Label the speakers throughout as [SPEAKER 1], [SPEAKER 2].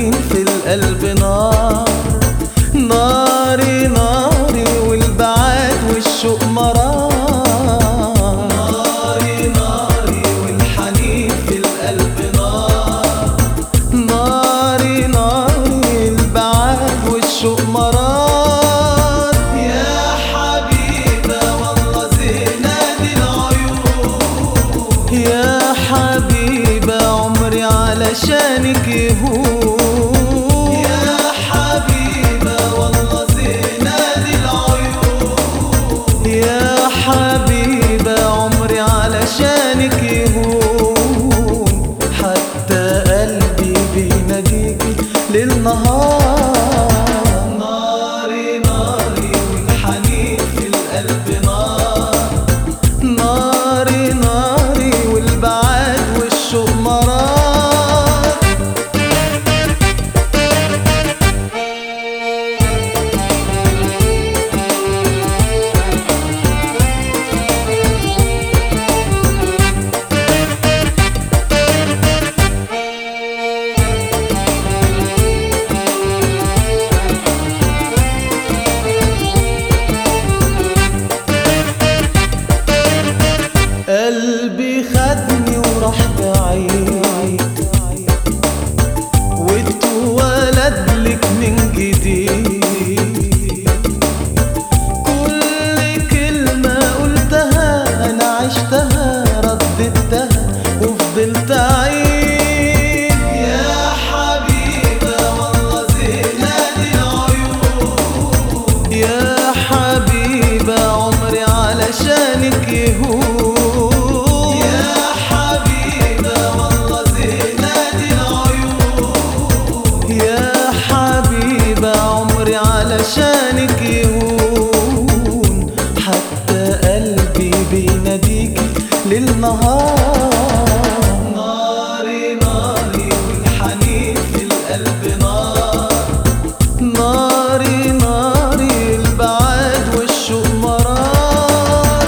[SPEAKER 1] والحنين في القلب نار ناري ناري والبعاد والشوق مرار ناري ناري والحنين في القلب نار ناري ناري البعاد والشوق مرار يا حبيبة والله زينة العيون يا حبيبة عمري علشانك يهون يا حبيبة والله زينة العيون يا حبيبة عمري علشانك يهون حتى قلبي بيناديكي للنهار ناري ناري والحنين في القلب نار ناري ناري والبعاد والشوق مرار قلبي خدني وراح بعيد واتولد لك من جديد كل كلمة قلتها أنا عشتها رددتها وفضلت أعيد يا حبيبة والله زينة العيون يا حبيبة عمري علشانك يهون يا حبيبة والله زينة العيون يا حبيبة عمري علشانك يهون حتى قلبي بيناديكي للنهار ناري ناري والحنين في القلب نار ناري ناري البعاد والشوق مرار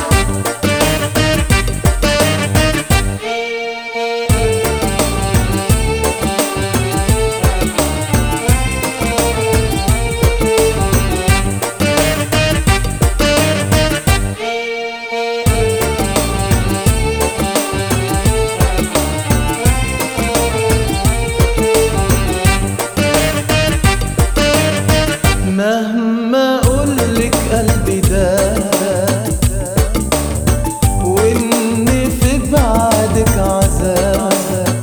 [SPEAKER 1] مهما اقولك قلبي ده وان في بعدك عذاب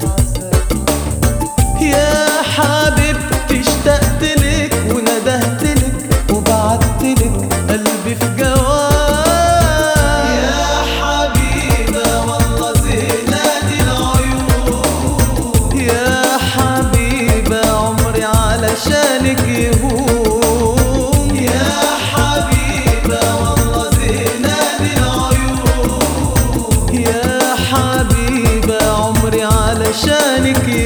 [SPEAKER 1] يا حبيبتي اشتقت لك وندهت لك وبعت لك قلبي في جواب يا حبيبة والله زينة العيون يا حبيبة عمري علشانك يهون يا حبيبة والله زينة العيون يا حبيبة عمري علشانك